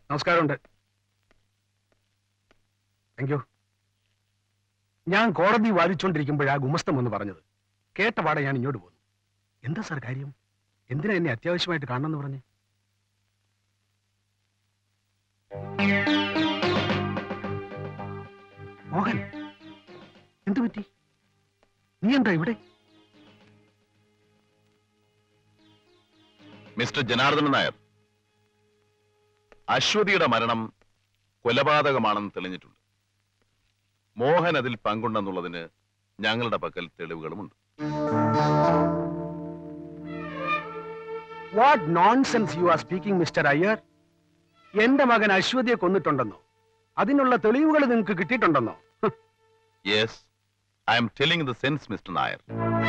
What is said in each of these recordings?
നമസ്കാരമുണ്ട് thank you ഞാൻ കോടതി വാദിച്ചുകൊണ്ടിരിക്കുമ്പോഴാ ഗുമസ്തം എന്ന് പറഞ്ഞത് കേട്ട പാടെ ഞാൻ ഇങ്ങോട്ട് പോന്നു എന്താ സാർ കാര്യം എന്തിനാ എന്നെ അത്യാവശ്യമായിട്ട് കാണണമെന്ന് പറഞ്ഞ് മോഹൻ എന്തു പറ്റി നീ എന്താ ഇവിടെ മിസ്റ്റർ ജനാർദ്ദനൻ നായർ അശ്വതിയുടെ മരണം കൊലപാതകമാണെന്ന് തെളിഞ്ഞിട്ടുണ്ട് മോഹൻ അതിൽ പങ്കുണ്ടെന്നുള്ളതിന് ഞങ്ങളുടെ പക്കൽ തെളിവുകളുമുണ്ട് what nonsense you are speaking mister Iyer എന്റെ മകൻ അശ്വതിയെ കൊന്നിട്ടുണ്ടെന്നോ അതിനുള്ള തെളിവുകൾ നിങ്ങൾക്ക് കിട്ടിയിട്ടുണ്ടെന്നോ ഹ്, yes I'm telling the sense mister Nair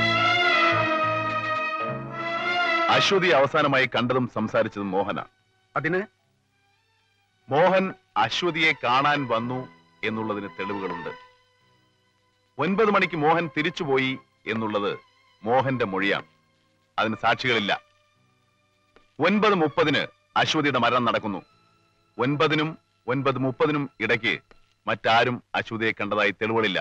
Ashwathi അവസാനമായി കണ്ടതും സംസാരിച്ചതും മോഹനാണ് അതിന് മോഹൻ അശ്വതിയെ കാണാൻ വന്നു എന്നുള്ളതിന് തെളിവുകളുണ്ട് ഒൻപത് മണിക്ക് മോഹൻ തിരിച്ചുപോയി എന്നുള്ളത് മോഹന്റെ മൊഴിയാണ് അതിന് സാക്ഷികളില്ല ഒൻപത് മുപ്പതിന് അശ്വതിയുടെ മരണം നടക്കുന്നു ഒൻപതിനും ഒൻപത് മുപ്പതിനും ഇടയ്ക്ക് മറ്റാരും അശ്വതിയെ കണ്ടതായി തെളിവുകളില്ല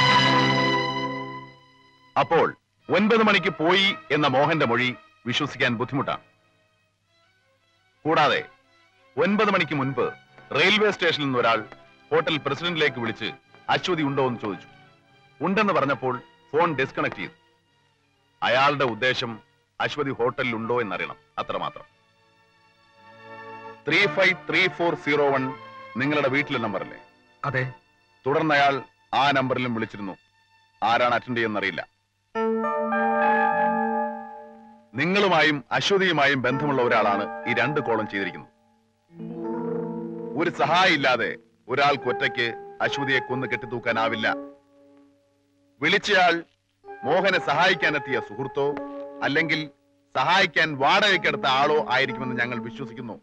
അപ്പോൾ ഒൻപത് മണിക്ക് പോയി എന്ന മോഹന്റെ മൊഴി വിശ്വസിക്കാൻ ബുദ്ധിമുട്ടാണ് കൂടാതെ ഒൻപത് മണിക്ക് മുൻപ് റെയിൽവേ സ്റ്റേഷനിൽ നിന്ന് ഒരാൾ ഹോട്ടൽ പ്രസിഡന്റിലേക്ക് വിളിച്ച് അശ്വതി ഉണ്ടോ എന്ന് ചോദിച്ചു ഉണ്ടെന്ന് പറഞ്ഞപ്പോൾ ഫോൺ ഡിസ്കണക്ട് ചെയ്തു അയാളുടെ ഉദ്ദേശം അശ്വതി ഹോട്ടലിൽ ഉണ്ടോ എന്നറിയണം അത്രമാത്രം three five three four zero one നിങ്ങളുടെ വീട്ടിലെ നമ്പറല്ലേ അതെ തുടർന്ന് അയാൾ ആ നമ്പറിലും വിളിച്ചിരുന്നു ആരാണ് അറ്റൻഡ് ചെയ്യുന്നറിയില്ല നിങ്ങളുമായും അശ്വതിയുമായും ബന്ധമുള്ള ഒരാളാണ് ഈ രണ്ട് കോളം ചെയ്തിരിക്കുന്നത് ഒരു സഹായം ഇല്ലാതെ ഒരാൾക്ക് ഒറ്റയ്ക്ക് അശ്വതിയെ കൊന്നു കെട്ടിത്തൂക്കാനാവില്ല വിളിച്ചയാൾ മോഹനെ സഹായിക്കാനെത്തിയ സുഹൃത്തോ അല്ലെങ്കിൽ സഹായിക്കാൻ വാടകയ്ക്കെടുത്ത ആളോ ആയിരിക്കുമെന്ന് ഞങ്ങൾ വിശ്വസിക്കുന്നു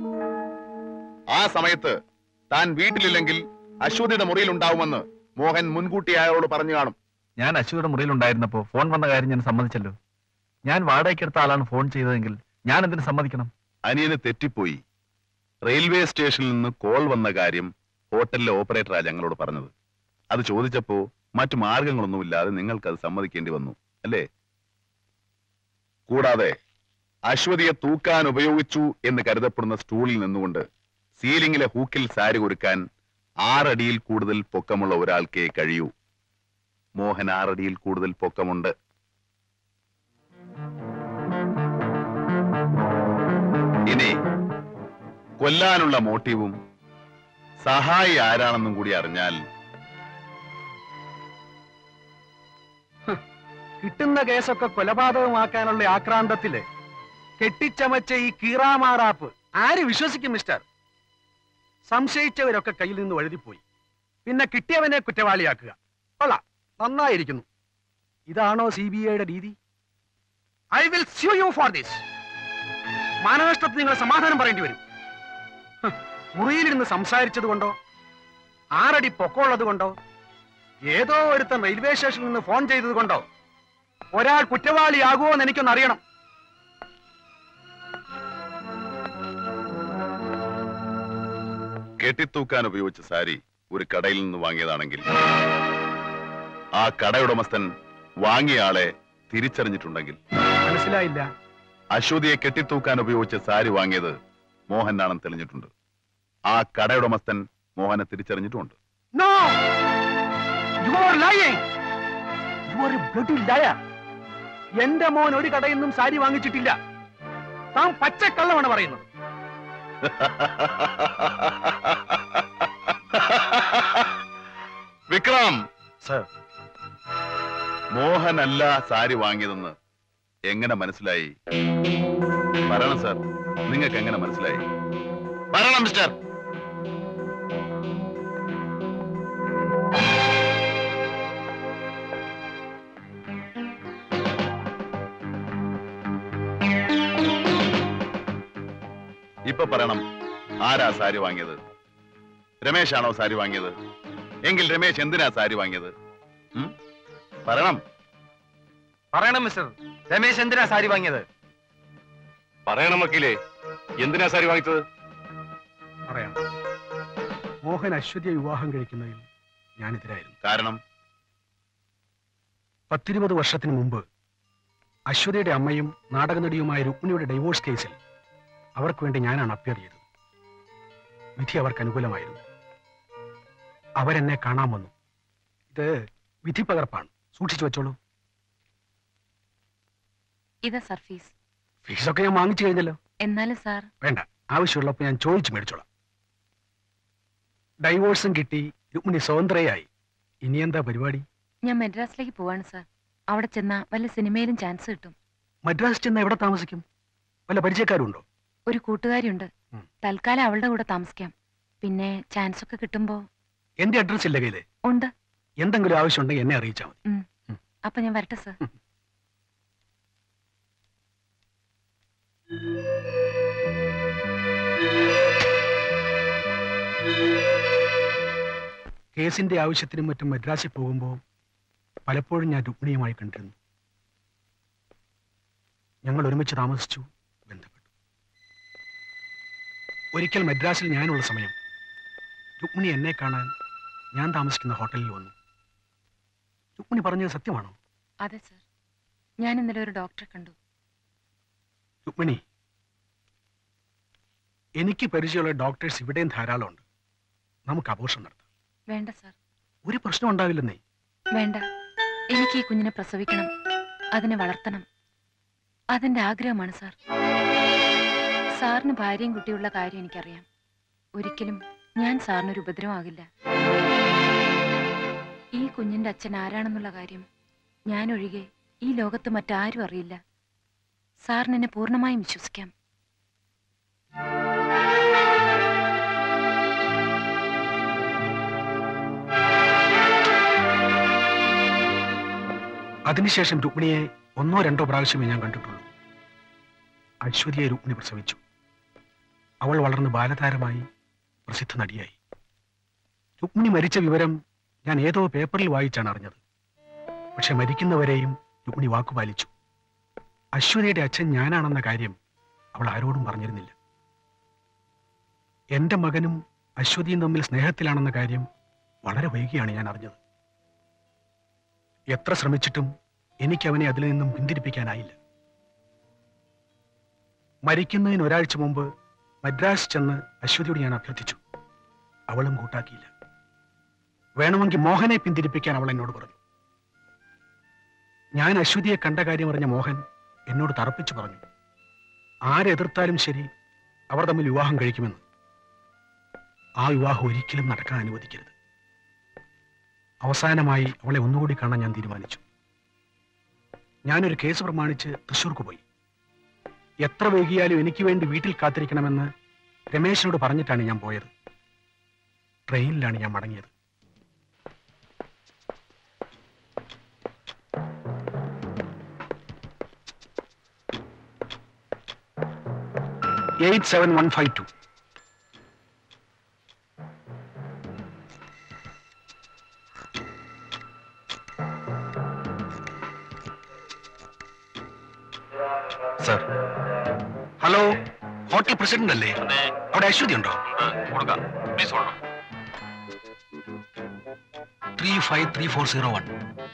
ആ സമയത്ത് താൻ വീട്ടിലില്ലെങ്കിൽ അശ്വതിയുടെ മുറിയിൽ ഉണ്ടാവുമെന്ന് മോഹൻ മുൻകൂട്ടി അയാളോട് പറഞ്ഞു കാണും ഞാൻ അശ്വതിയുടെ മുറിയിൽ ഉണ്ടായിരുന്നപ്പോ ഫോൺ വന്ന കാര്യം ഞാൻ സമ്മതിച്ചല്ലോ ഞാൻ വാടകയ്ക്കെടുത്ത ആളാണ് ഫോൺ ചെയ്തതെങ്കിൽ ഞാൻ എന്തിനു സമ്മതിക്കണം അനിയന് തെറ്റിപ്പോയി റെയിൽവേ സ്റ്റേഷനിൽ നിന്ന് കോൾ വന്ന കാര്യം ഹോട്ടലിലെ ഓപ്പറേറ്ററാ ഞങ്ങളോട് പറഞ്ഞത് അത് ചോദിച്ചപ്പോ മറ്റു മാർഗങ്ങളൊന്നുമില്ലാതെ നിങ്ങൾക്ക് അത് സമ്മതിക്കേണ്ടി വന്നു അല്ലേ കൂടാതെ അശ്വതിയെ തൂക്കാൻ ഉപയോഗിച്ചു എന്ന് കരുതപ്പെടുന്ന സ്റ്റൂളിൽ നിന്നുകൊണ്ട് സീലിംഗിലെ ഹൂക്കിൽ സാരി ഒരുക്കാൻ ആറടിയിൽ കൂടുതൽ പൊക്കമുള്ള ഒരാൾക്കേ കഴിയൂ മോഹൻ ആറടിയിൽ കൂടുതൽ പൊക്കമുണ്ട് ഇനി കൊല്ലാനുള്ള മോട്ടീവും സഹായി ആരാണെന്നും കൂടി അറിഞ്ഞാൽ കിട്ടുന്ന കേസൊക്കെ കൊലപാതകമാക്കാനുള്ള ആക്രാന്തത്തില് കെട്ടിച്ചമച്ച ഈ കീറാമാറാപ്പ് ആര് വിശ്വസിക്കും മിസ്റ്റർ സംശയിച്ചവരൊക്കെ കയ്യിൽ നിന്ന് വഴുതിപ്പോയി പിന്നെ കിട്ടിയവനെ കുറ്റവാളിയാക്കുക കൊള്ളാം നന്നായിരിക്കുന്നു ഇതാണോ സി ബി ഐയുടെ രീതി I will sue you for this മാനനഷ്ടത്തിന് നിങ്ങൾ സമാധാനം പറയേണ്ടി വരും ഹ്, മുറിയിലിരുന്ന് സംസാരിച്ചത് കൊണ്ടോ ആറടി പൊക്കമുള്ളത് കൊണ്ടോ ഏതോ ഒരുത്തൻ റെയിൽവേ സ്റ്റേഷനിൽ നിന്ന് ഫോൺ ചെയ്തത് കൊണ്ടോ ഒരാൾ കുറ്റവാളിയാകുമോ എന്ന് എനിക്കൊന്ന് അറിയണം കെട്ടിത്തൂക്കാൻ ഉപയോഗിച്ച സാരി ഒരു കടയിൽ നിന്ന് വാങ്ങിയതാണെങ്കിൽ ആ കടയുടമസ്ഥൻ വാങ്ങിയ ആളെ തിരിച്ചറിഞ്ഞിട്ടുണ്ടെങ്കിൽ മനസ്സിലായില്ല അശ്വതിയെ കെട്ടിത്തൂക്കാൻ ഉപയോഗിച്ച സാരി വാങ്ങിയത് മോഹനാണെന്ന് തെളിഞ്ഞിട്ടുണ്ട് ആ കടയുടമസ്ഥൻ മോഹനെ തിരിച്ചറിഞ്ഞിട്ടുമുണ്ട് no you are lying you are a bloody liar എന്റെ മോൻ ഒരു കടയിൽ നിന്നും സാരി വാങ്ങിച്ചിട്ടില്ല താൻ പച്ചക്കള്ളമാണ് പറയുന്നത് വിക്രം സർ മോഹനല്ല സാരി വാങ്ങിയതെന്ന് എങ്ങനെ മനസ്സിലായി പറയണം സാർ നിങ്ങൾക്ക് എങ്ങനെ മനസ്സിലായി പറയണം മിസ്റ്റർ ഇപ്പൊ പറയണം ആരാ സാരി വാങ്ങിയത് രമേശാണോ സാരി വാങ്ങിയത് എങ്കിൽ രമേശ് എന്തിനാ സാരി വാങ്ങിയത് ഉം? പറയണം പറയണം മിസ്റ്റർ രമേശ് എന്തിനാ സാരി വാങ്ങിയത് പറയണം വക്കീലേ എന്തിനാ സാരി വാങ്ങിച്ചത് പറയാം മോഹൻ അശ്വതിയെ വിവാഹം കഴിക്കുന്നതിൽ ഞാനെതിരായിരുന്നു കാരണം പത്തിരുപത് വർഷത്തിന് മുമ്പ് അശ്വതിയുടെ അമ്മയും നാടകനടിയുമായ രുക്മിണിയുടെ ഡൈവോഴ്സ് കേസിൽ അവർക്ക് വേണ്ടി ഞാനാണ് അപ്പിയർ ചെയ്തത് വിധി അവർക്ക് അനുകൂലമായിരുന്നു അവരെന്നെ കാണാൻ വന്നു ഇത് വിധി പകർപ്പാണ് സൂക്ഷിച്ചു വെച്ചോളൂ ഇതാ സർ ഫീസ് ഫീസൊക്കെ ഞാൻ വാങ്ങിച്ചു കഴിഞ്ഞല്ലോ എന്നാലും സാർ വേണ്ട ആവശ്യമുള്ളപ്പോൾ ഞാൻ ചോദിച്ചു മേടിച്ചോളാം ഡൈവോഴ്സും കിട്ടി രുക്മിണി സ്വതന്ത്രയായി ഇനി എന്താ പരിപാടി ഞാൻ മദ്രാസിലേക്ക് പോവാണ് സാർ അവിടെ ചെന്നാ വല്ല സിനിമയിലും ചാൻസ് കിട്ടും മദ്രാസ് ചെന്ന് എവിടെ താമസിക്കും വല്ല പരിചയക്കാരുണ്ടോ ഒരു കൂട്ടുകാരിയുണ്ട് ഉം. തൽക്കാലം അവളുടെ കൂടെ താമസിക്കാം പിന്നെ ചാൻസ് ഒക്കെ കിട്ടുമ്പോ എന്റെ അഡ്രസ് ഇല്ല കയ്യില് ഉണ്ട് എന്തെങ്കിലും ആവശ്യമുണ്ടെങ്കിൽ എന്നെ അറിയിച്ചാൽ മതി അപ്പൊ ഞാൻ വരട്ടെ സാർ കേസിന്റെ ആവശ്യത്തിനും മറ്റും മദ്രാസിൽ പോകുമ്പോൾ പലപ്പോഴും ഞാൻ രുക്മിണിയുമായി കണ്ടിരുന്നു ഞങ്ങൾ ഒരുമിച്ച് താമസിച്ചു ബന്ധപ്പെട്ടു ഒരിക്കൽ മദ്രാസിൽ ഞാനുള്ള സമയം രുക്മിണി എന്നെ കാണാൻ ഞാൻ താമസിക്കുന്ന ഹോട്ടലിൽ വന്നു രുക്മിണി പറഞ്ഞത് സത്യമാണോ അതെ സാർ ഞാൻ ഇന്നലെ ഒരു ഡോക്ടറെ കണ്ടു രുക്മിണി എനിക്ക് പരിചയമുള്ള ഡോക്ടേഴ്സ് ഇവിടെയും ധാരാളമുണ്ട് നമുക്ക് അപോഷം നടത്താം വേണ്ട സാർ ഒരു പ്രശ്നം ഉണ്ടാവില്ലെന്നേ വേണ്ട എനിക്ക് ഈ കുഞ്ഞിനെ പ്രസവിക്കണം അതിനെ വളർത്തണം അതെന്റെ ആഗ്രഹമാണ് സാർ സാറിന് ഭാര്യയും കുട്ടിയുള്ള കാര്യം എനിക്കറിയാം ഒരിക്കലും ഞാൻ സാറിനൊരു ഉപദ്രവമാകില്ല ഈ കുഞ്ഞിന്റെ അച്ഛൻ ആരാണെന്നുള്ള കാര്യം ഞാൻ ഒഴികെ ഈ ലോകത്ത് മറ്റാരും അറിയില്ല സാറിന് എന്നെ പൂർണ്ണമായും വിശ്വസിക്കാം അതിനുശേഷം രുക്മിണിയെ ഒന്നോ രണ്ടോ പ്രാവശ്യമേ ഞാൻ കണ്ടിട്ടുള്ളൂ ഐശ്വര്യയെ രുക്മിണി പ്രസവിച്ചു അവൾ വളർന്ന് ബാലതാരമായി പ്രസിദ്ധ നടിയായി രുക്മിണി മരിച്ച വിവരം ഞാൻ ഏതോ പേപ്പറിൽ വായിച്ചാണ് അറിഞ്ഞത് പക്ഷെ മരിക്കുന്നവരെയും രുക്മിണി വാക്കുപാലിച്ചു അശ്വതിയുടെ അച്ഛൻ ഞാനാണെന്ന കാര്യം അവൾ ആരോടും പറഞ്ഞിരുന്നില്ല എന്റെ മകനും അശ്വതിയും തമ്മിൽ സ്നേഹത്തിലാണെന്ന കാര്യം വളരെ വൈകിയാണ് ഞാൻ അറിഞ്ഞത് എത്ര ശ്രമിച്ചിട്ടും എനിക്ക് അവനെ അതിൽ നിന്നും പിന്തിരിപ്പിക്കാനായില്ല മരിക്കുന്നതിന് ഒരാഴ്ച മുമ്പ് മദ്രാസ് ചെന്ന് അശ്വതിയോട് ഞാൻ അഭ്യർത്ഥിച്ചു അവളും കൂട്ടാക്കിയില്ല വേണമെങ്കിൽ മോഹനെ പിന്തിരിപ്പിക്കാൻ അവൾ എന്നോട് പറഞ്ഞു ഞാൻ അശ്വതിയെ കണ്ട കാര്യം അറിഞ്ഞ മോഹൻ എന്നോട് തറപ്പിച്ചു പറഞ്ഞു ആരെതിർത്താലും ശരി അവർ തമ്മിൽ വിവാഹം കഴിക്കുമെന്ന് ആ വിവാഹം ഒരിക്കലും നടക്കാൻ അനുവദിക്കരുത് അവസാനമായി അവളെ ഒന്നുകൂടി കാണാൻ ഞാൻ തീരുമാനിച്ചു ഞാനൊരു കേസ് പ്രമാണിച്ച് തൃശ്ശൂർക്ക് പോയി എത്ര വൈകിയാലും എനിക്ക് വേണ്ടി വീട്ടിൽ കാത്തിരിക്കണമെന്ന് രമേശനോട് പറഞ്ഞിട്ടാണ് ഞാൻ പോയത് ട്രെയിനിലാണ് ഞാൻ മടങ്ങിയത് eight seven one five two sir hello hotel president അല്ലേ അവിടെ അശ്വതി ഉണ്ടോ കൊടുക്കാം please hold three five three four zero one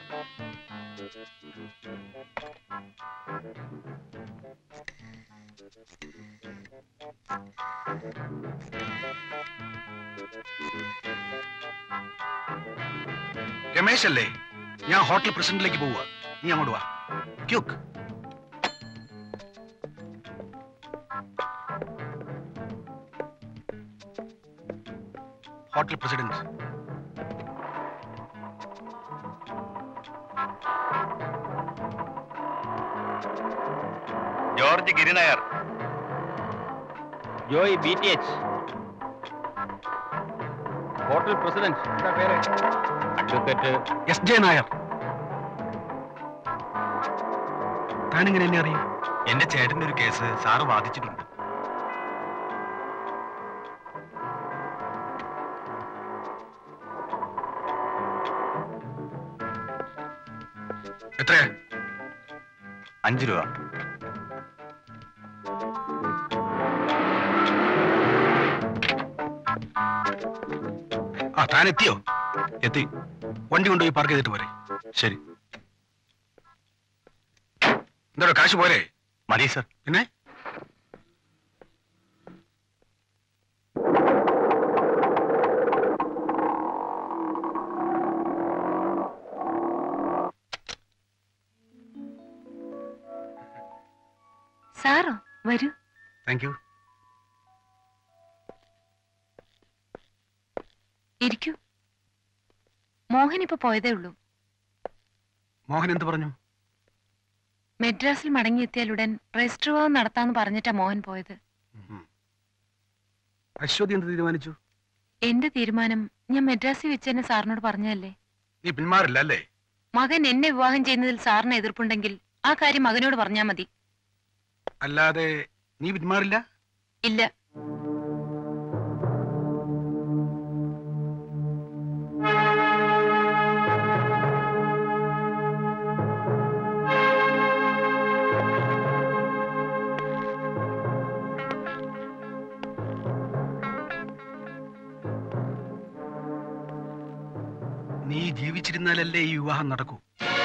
Ramesh അല്ലേ ഞാൻ ഹോട്ടൽ പ്രസിഡന്റിലേക്ക് പോവുക നീ അങ്ങോട്ട് വാ quick hotel president George Giri Nair Joy B T H hotel president എന്താ പേര് അഡ്വക്കേറ്റ് എസ് ജെ നായർ താനിങ്ങനെ എന്നെ അറിയും എന്റെ ചേട്ടന്റെ ഒരു കേസ് സാറ് വാദിച്ചിട്ടുണ്ട് എത്രയാ അഞ്ചു രൂപ താൻ എത്തിയോ എത്തി വണ്ടി കൊണ്ടുപോയി പാർക്ക് ചെയ്തിട്ട് പോരെ ശരി എന്താ കാശ് പോരെ മതി സർ പിന്നെ സാറോ വരൂ താങ്ക് യു ഇരിക്കൂ മോഹൻ ഇപ്പൊ പോയതേ ഉള്ളൂ മോഹൻ എന്ത് പറഞ്ഞു മെഡ്രാസിൽ മടങ്ങിയെത്തിയാലുടൻ രജിസ്റ്റർ വിവാഹം നടത്താന്ന് പറഞ്ഞിട്ടാ മോഹൻ പോയത് അശ്വതി എന്ത് തീരുമാനിച്ചു എന്റെ തീരുമാനം ഞാൻ മെഡ്രാസിൽ വെച്ച് തന്നെ സാറിനോട് പറഞ്ഞതല്ലേ നീ പിന്മാറില്ല അല്ലേ മകൻ എന്നെ വിവാഹം ചെയ്യുന്നതിൽ സാറിന് എതിർപ്പുണ്ടെങ്കിൽ ആ കാര്യം മകനോട് പറഞ്ഞാ മതി അല്ലാതെ നീ പിന്മാറില്ല ഇല്ല നീ ജീവിച്ചിരുന്നാലല്ലേ ഈ വിവാഹം നടക്കൂ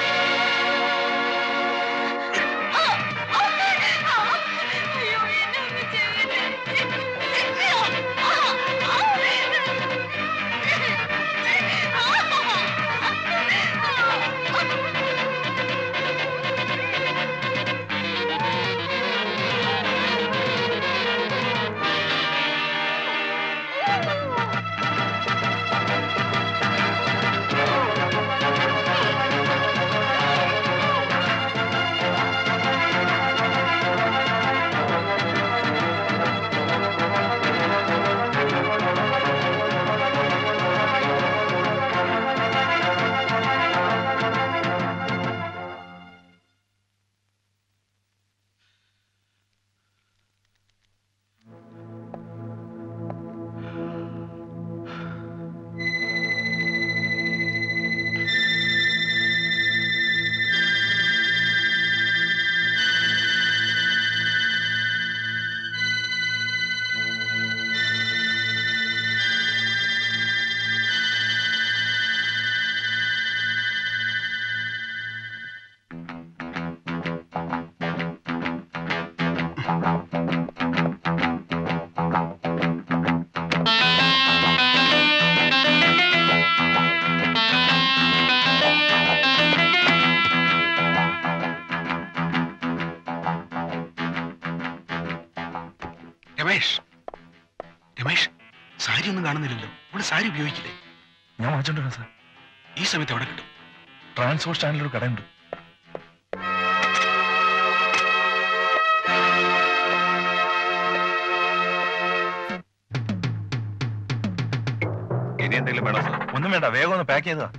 രമേഷ് രമേഷ് സാരി ഒന്നും കാണുന്നില്ലല്ലോ ഇവിടെ സാരി ഉപയോഗിക്കില്ലേ ഞാൻ വാങ്ങിച്ചോണ്ടിരുന്നു സാർ ഈ സമയത്ത് എവിടെ കിട്ടും ട്രാൻസ്പോർട്ട് സ്റ്റാൻഡിൽ ഒരു കടയുണ്ട് ഇനി എന്തെങ്കിലും വേണോ സാർ ഒന്നും വേണ്ട വേഗം ഒന്ന് പാക്ക് ചെയ്തതാ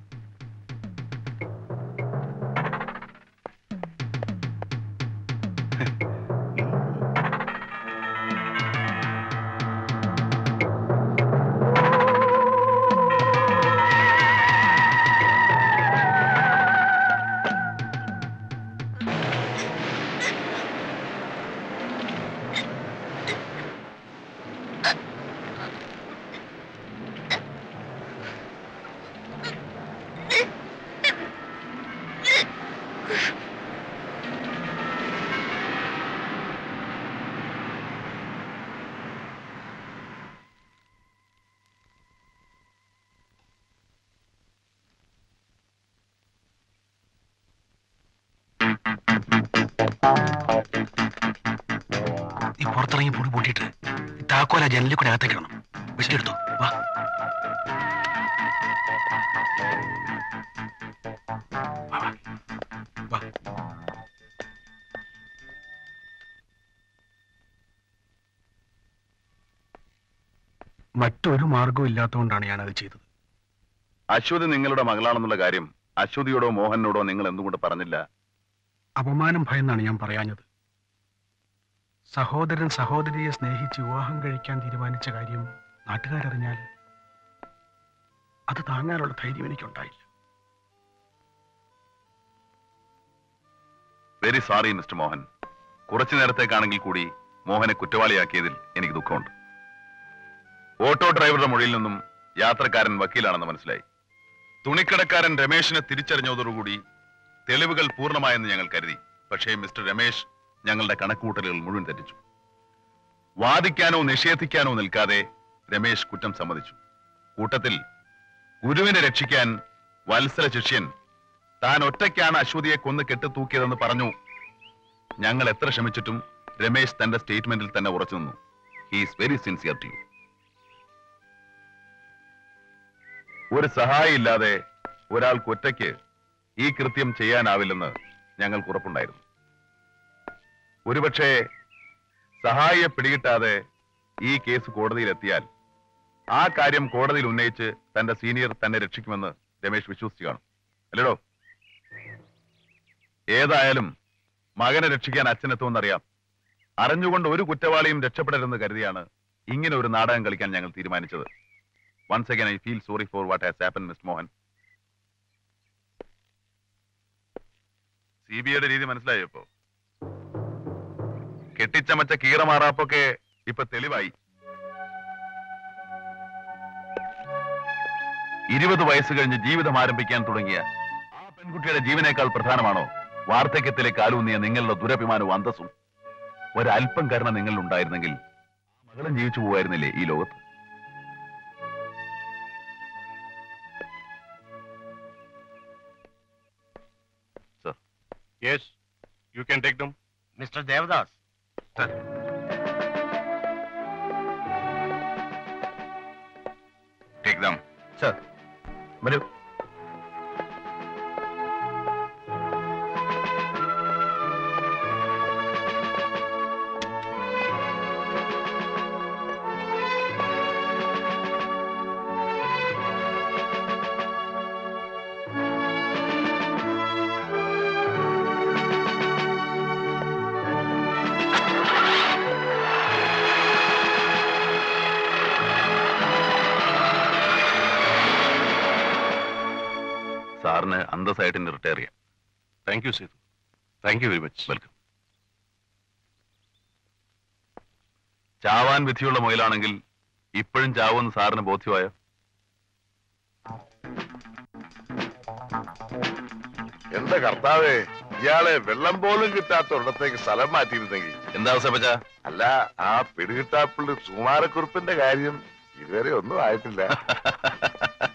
നീ പുറത്തിറങ്ങി പൊടി പൂട്ടിയിട്ട് ഈ താക്കോല ജനലിൽ കൂടെ അകത്തേക്ക് ഇടണം വെട്ടിയെടുത്തോ വാ വാ, വാ. വാ. മറ്റൊരു മാർഗവും ഇല്ലാത്തതുകൊണ്ടാണ് ഞാനത് ചെയ്തത് അശ്വതി നിങ്ങളുടെ മകളാണെന്നുള്ള കാര്യം അശ്വതിയോടോ മോഹനോടോ നിങ്ങൾ എന്തുകൊണ്ട് പറഞ്ഞില്ല അപമാനം ഭയന്നാണ് ഞാൻ പറയാഞ്ഞത് സഹോദരൻ സഹോദരിയെ സ്നേഹിച്ച് വിവാഹം കഴിക്കാൻ തീരുമാനിച്ച കാര്യം നാട്ടുകാരറിഞ്ഞാൽ അത് താങ്ങാനുള്ള ധൈര്യം എനിക്കുണ്ടായില്ല വെരി സോറി മിസ്റ്റർ മോഹൻ കുറച്ചു നേരത്തേക്കാണെങ്കിൽ കൂടി മോഹനെ കുറ്റവാളിയാക്കിയതിൽ എനിക്ക് ദുഃഖമുണ്ട് ഓട്ടോ ഡ്രൈവറുടെ മൊഴിയിൽ നിന്നും യാത്രക്കാരൻ വക്കീലാണെന്ന് മനസ്സിലായി തുണിക്കടക്കാരൻ രമേശിനെ തിരിച്ചറിഞ്ഞതോടുകൂടി തെളിവുകൾ പൂർണ്ണമായെന്ന് ഞങ്ങൾ കരുതി പക്ഷേ മിസ്റ്റർ രമേശ് ഞങ്ങളുടെ കണക്കുകൂട്ടലുകൾ മുഴുവൻ തെറ്റിച്ചു വാദിക്കാനോ നിഷേധിക്കാനോ നിൽക്കാതെ രമേശ് കുറ്റം സമ്മതിച്ചു കൂട്ടത്തിൽ ഗുരുവിനെ രക്ഷിക്കാൻ വത്സല ശിഷ്യൻ താൻ ഒറ്റയ്ക്കാണ് അശ്വതിയെ കൊന്ന് കെട്ടിത്തൂക്കിയതെന്ന് പറഞ്ഞു ഞങ്ങൾ എത്ര ശ്രമിച്ചിട്ടും രമേശ് തന്റെ സ്റ്റേറ്റ്മെന്റിൽ തന്നെ ഉറച്ചു നിന്നു he's very sincere to you ഒരു സഹായം ഇല്ലാതെ ഒരാൾക്ക് ഒറ്റയ്ക്ക് ഈ കൃത്യം ചെയ്യാനാവില്ലെന്ന് ഞങ്ങൾക്ക് ഉറപ്പുണ്ടായിരുന്നു ഒരുപക്ഷെ സഹായിയെ പിടികിട്ടാതെ ഈ കേസ് കോടതിയിലെത്തിയാൽ ആ കാര്യം കോടതിയിൽ ഉന്നയിച്ച് തന്റെ സീനിയർ തന്നെ രക്ഷിക്കുമെന്ന് രമേശ് വിശ്വസിച്ചു കാണും അല്ലടോ ഏതായാലും മകനെ രക്ഷിക്കാൻ അച്ഛനെത്തുമെന്നറിയാം അറിഞ്ഞുകൊണ്ട് ഒരു കുറ്റവാളിയും രക്ഷപ്പെടരുതെന്ന് കരുതിയാണ് ഇങ്ങനെ ഒരു നാടകം കളിക്കാൻ ഞങ്ങൾ തീരുമാനിച്ചത് once again I feel sorry for what has happen miss Mohan C B ഐയുടെ രീതി മനസ്സിലായോ ഇപ്പോ കെട്ടിച്ചമച്ച കീറമാറാപ്പൊക്കെ ഇപ്പൊ തെളിവായി ഇരുപത് വയസ്സ് കഴിഞ്ഞ് ജീവിതം ആരംഭിക്കാൻ തുടങ്ങിയ ആ പെൺകുട്ടിയുടെ ജീവനേക്കാൾ പ്രധാനമാണോ വാർദ്ധക്യത്തിലെ കാലൂന്നിയ നിങ്ങളുടെ ദുരഭിമാനവും അന്തസ്സും ഒരല്പം കരുണ നിങ്ങളിൽ ഉണ്ടായിരുന്നെങ്കിൽ ആ മകളും ജീവിച്ചു പോവായിരുന്നില്ലേ ഈ ലോകത്ത് yes you can take them mister Devadas take them sir വരൂ സാറിന് അന്തസ്സായിട്ട് റിട്ടയർ ചെയ്യാം thank you Sethu thank you very much welcome ചാവാൻ വിധിയുള്ള മുയലാണെങ്കിൽ ഇപ്പോഴും ചാവുമെന്ന് സാറിന് ബോധ്യമായോ എന്റെ കർത്താവേ ഇയാളെ വെള്ളം പോലും കിട്ടാത്ത ഒരിടത്തേക്ക് സ്ഥലം മാറ്റിയിരുന്നെങ്കിൽ എന്താ അവസരപ്പച്ച അല്ല ആ പിടികിട്ടാപ്പുള്ളി സുമാരക്കുറിപ്പിന്റെ കാര്യം ഇതുവരെ ഒന്നും ആയിട്ടില്ല